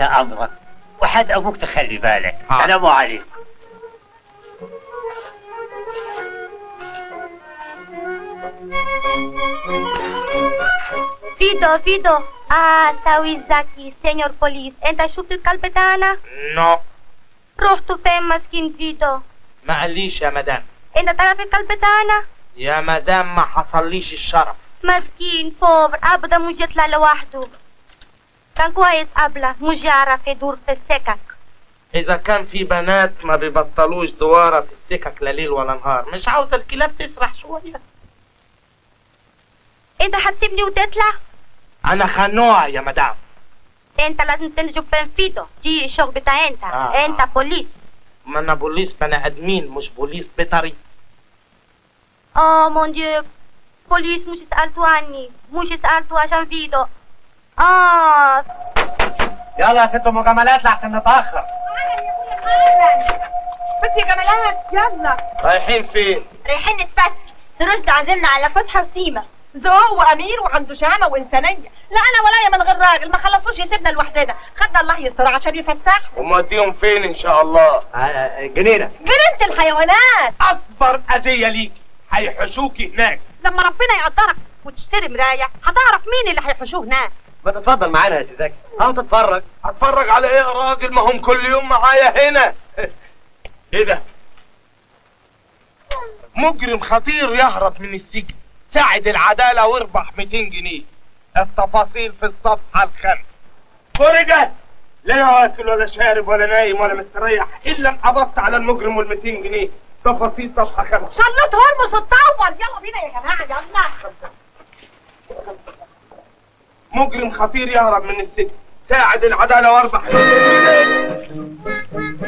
تحت امرك وحد ابوك تخلي بالك آه. سلام عليكم فيدو فيدو اه ساوي زكي سينيور بوليس انت شفت الكلبتانة نو رحت فين مسكين فيدو ما قاليش يا مدام انت تعرف الكلبتانة يا مدام ما حصليش الشرف مسكين بوبر ابدا مش يطلع لوحده كان كويس قبله مش يعرف يدور في السكك اذا كان في بنات ما بيبطلوش دوارة في السكك لا ليل ولا نهار مش عاوز الكلاب تسرح شوية انت هتسيبني وتطلع انا خنوع يا مدام انت لازم تنجو فين فيدو دي الشغل بتاع انت آه. انت بوليس ما انا بوليس بني ادمين مش بوليس بيطري اه مون ديو بوليس مش سألتوا عني مش سألتوا عشان فيدو اه يلا يا ست مجاملات لحسن نتاخر بس يا جمالات يلا رايحين فين رايحين نتفسح رشد عازمنا على فتحة وسيمة ذوق وامير وعنده شهامه وانسانيه لا انا ولا يا من غير راجل ما خلصوش يسيبنا لوحدنا خدنا الله يستر عشان يفسحنا وموديهم فين ان شاء الله جنينه جنينه الحيوانات اكبر اذية ليك هيحشوكي هناك لما ربنا يقدرك وتشتري مرايه هتعرف مين اللي هيحشوه هناك ما تتفضل معانا يا سيدك هم تتفرج اتفرج على ايه يا راجل ما هم كل يوم معايا هنا ايه ده مجرم خطير يهرب من السجن ساعد العدالة واربح 200 جنيه التفاصيل في الصفحة الخامسة فرجت لا واكل ولا شارب ولا نايم ولا مستريح الا انقبضت على المجرم وال 200 جنيه تفاصيل صفحة خامسة شلوت هرمس اتطور يلا بينا يا جماعه يلا مجرم خطير يهرب من السجن ساعد العدالة واربح 200 جنيه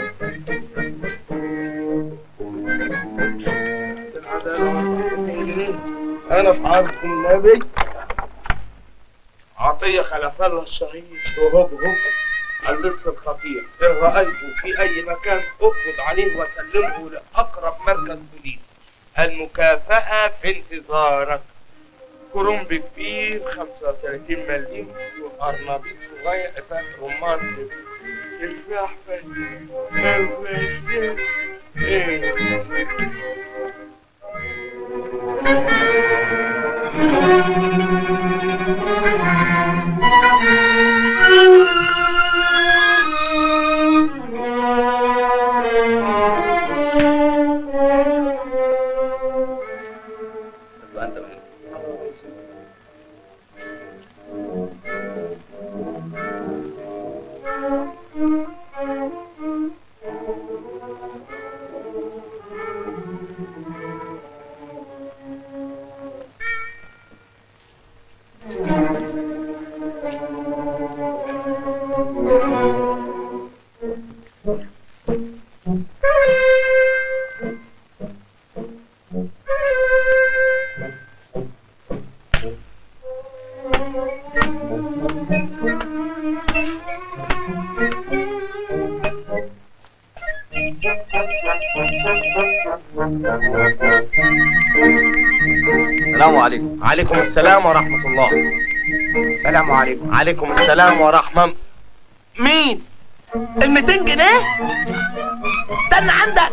انا في عرض النبي عطية خلف الله الشهيد وهوب هوب اللص الخطير إن رأيته في أي مكان اقبض عليه وسلمه لأقرب مركز بوليس المكافأة في انتظارك كرنب كبير 35 مليم وقرنبيط صغير فات رمان تفاح السلام عليكم عليكم السلام ورحمة الله السلام عليكم عليكم السلام ورحمة مين؟ ال 200 جنيه؟ استنى عندك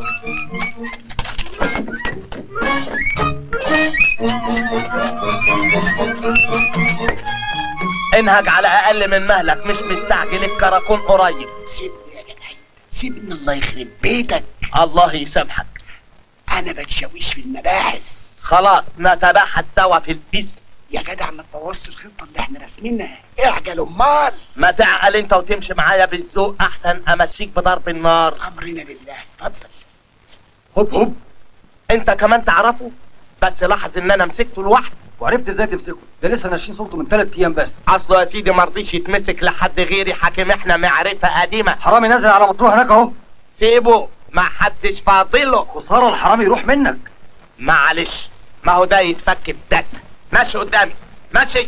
انهج على اقل من مهلك مش مستعجل الكراكون قريب سيبني يا جدعي سيبني الله يخرب بيتك الله يسامحك انا بتشويش في المباحث خلاص نتباحث سوا في البيس يا جدع ما تبوظش الخطه اللي احنا راسمينها اعجل امال ما تعقل انت وتمشي معايا بالذوق احسن امشيك بضرب النار امرنا لله اتفضل هوب هوب انت كمان تعرفه بس لاحظ ان انا مسكته لوحدي وعرفت ازاي تمسكه ده لسه ناشين صوته من ثلاث ايام بس اصله يا سيدي مرضيش يتمسك لحد غيري حاكم احنا معرفة قديمة حرامي نازل على مطروح هناك اهو سيبه ما حدش فاضله خساره الحرامي يروح منك معلش ما هو ده يتفك بدك ماشي قدامي ماشي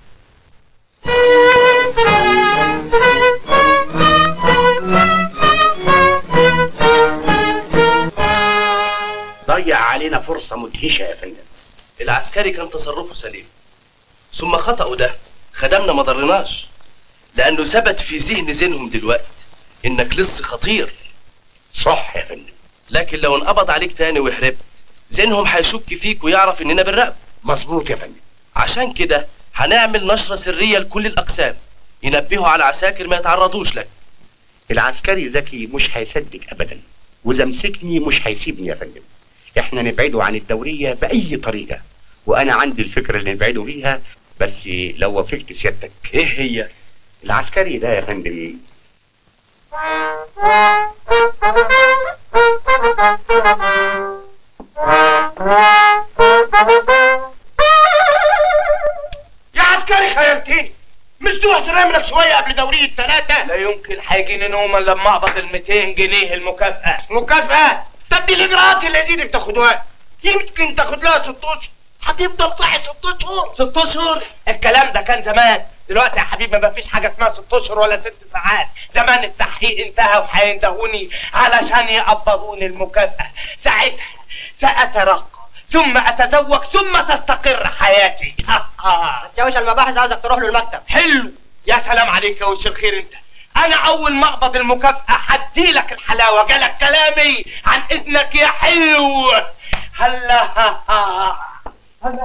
ضيع علينا فرصه مدهشه يا فندم العسكري كان تصرفه سليم ثم خطأه ده خدمنا ما ضرناش لانه ثبت في ذهن ذهنهم دلوقتي انك لص خطير صح يا فندم لكن لو انقبض عليك تاني وهربت ذهنهم هيشك فيك ويعرف اننا بنراقب مظبوط يا فندم عشان كده هنعمل نشرة سرية لكل الأقسام ينبهوا على عساكر ما يتعرضوش لك العسكري ذكي مش هيصدق ابدا واذا مسكني مش هيسيبني يا فندم احنا نبعده عن الدورية بأي طريقة وانا عندي الفكرة اللي نبعده بيها بس لو وافقت سيادتك ايه هي العسكري ده يا فندم يا عسكري خيرتني مش تروح تنام لك شويه قبل دوريه ثلاثه لا يمكن هيجيني نوما لما اقبض ال 200 جنيه المكافأة مكافاه طب دي الاجراءات اللي زي دي بتاخدوها يمكن تاخد لها ست اشهر هتفضل صاحي ست اشهر ست اشهر الكلام ده كان زمان دلوقتي يا حبيبي ما فيش حاجه اسمها ست اشهر ولا ست ساعات زمان التحقيق انتهى وهيندهوني علشان يقبضوني المكافاه ساعتها ساترقى ثم اتزوج ثم تستقر حياتي تشوش المباحث عاوزك تروح له المكتب حلو يا سلام عليك يا وش الخير انت انا اول ما اقبض المكافاه هديلك الحلاوه جالك كلامي عن اذنك يا حلو هلا هلا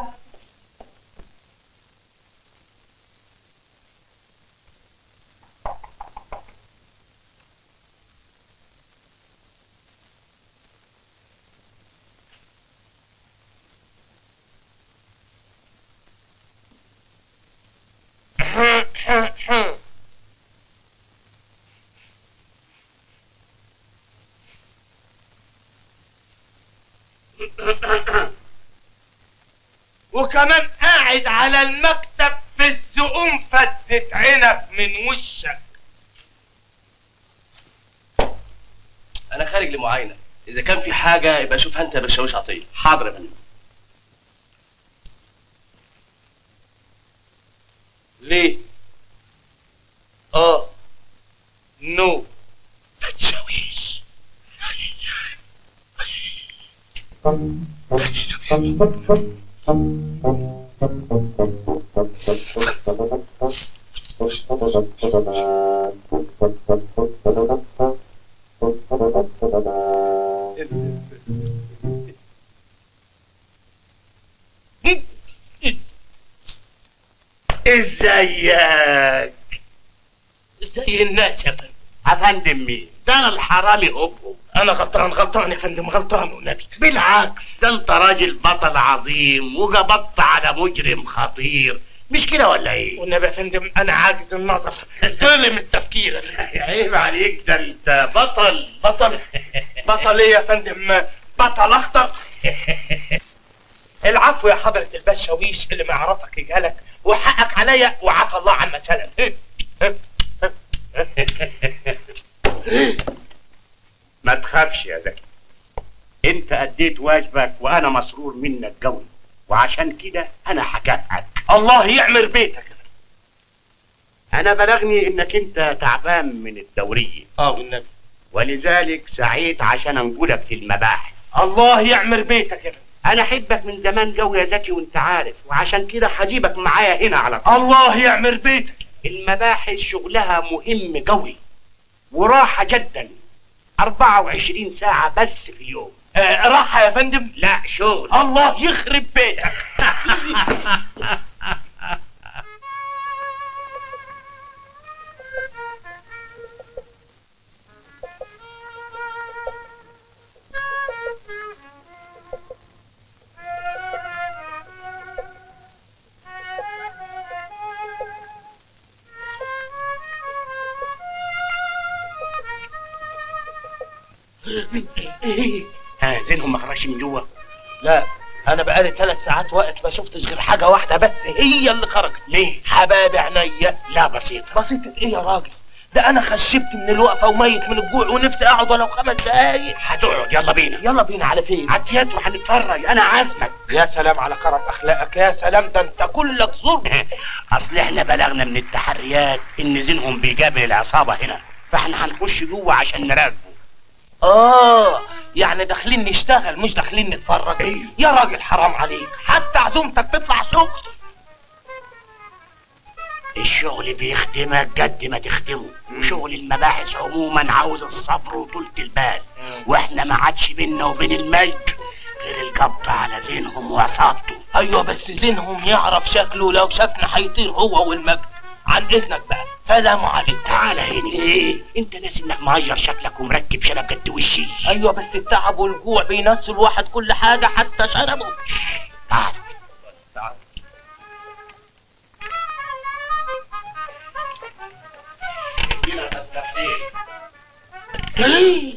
وكمان قاعد على المكتب في الزقوم فزت عنب من وشك أنا خارج لمعاينة إذا كان في حاجة يبقى شوفها أنت يا باشمهندس عطية حاضر يا فندم ليه؟ اه نو تتشويش ازيك زي الناس يا فندم افندم مين ده انا الحرامي ابو انا غلطان غلطان يا فندم غلطان والنبي بالعكس ده انت راجل بطل عظيم وقبضت على مجرم خطير مش كده ولا ايه والنبي يا فندم انا عاجز النظر ظلم التفكير عيب عليك ده انت بطل بطل بطل ايه يا فندم بطل اخضر العفو يا حضرة البشاويش اللي ما يعرفك يجهلك وحقك عليا وعفى الله عما سلم ما تخافش يا زكي انت اديت واجبك وانا مسرور منك قوي وعشان كده انا هكافئك الله يعمر بيتك انا بلغني انك انت تعبان من الدورية اه والنبي ولذلك سعيت عشان انقلك في المباحث الله يعمر بيتك يا فندم انا احبك من زمان قوي يا زكي وانت عارف وعشان كده هجيبك معايا هنا على طول الله يعمر بيتك المباحث شغلها مهم قوي وراحة جدا 24 ساعة بس في اليوم آه راحة يا فندم لا شغل الله يخرب بيتك ها زينهم ما خرجش من جوه لا انا بقالي ثلاث ساعات وقت ما شفتش غير حاجة واحدة بس هي اللي خرجت ليه حباب عينيا لا بسيطة بسيطة ايه يا راجل ده انا خشبت من الوقفة وميت من الجوع ونفسي اقعد ولو خمس دقايق هتقعد يلا بينا يلا بينا على فين عديات وهنتفرج انا عازمك يا سلام على كرم اخلاقك يا سلام ده انت كلك ظلم اصل احنا بلغنا من التحريات ان زينهم بيقابل العصابة هنا فاحنا هنخش جوه عشان نراقبه اه يعني داخلين نشتغل مش داخلين نتفرج أيوه. يا راجل حرام عليك حتى عزومتك تطلع شغل الشغل بيخدمك قد ما تخدمه وشغل المباحث عموما عاوز الصبر وطولة البال واحنا ما عادش بينا وبين الملك غير القبض على زينهم وعصابته ايوه بس زينهم يعرف شكله لو شافنا هيطير هو والمجد عن اذنك بقى سلام عليكم تعالى هنا ايه انت ناس انك مغير شكلك ومركب شنب قد وشي ايوه بس التعب والجوع بينسوا الواحد كل حاجه حتى شربه تعال هنا فتحتين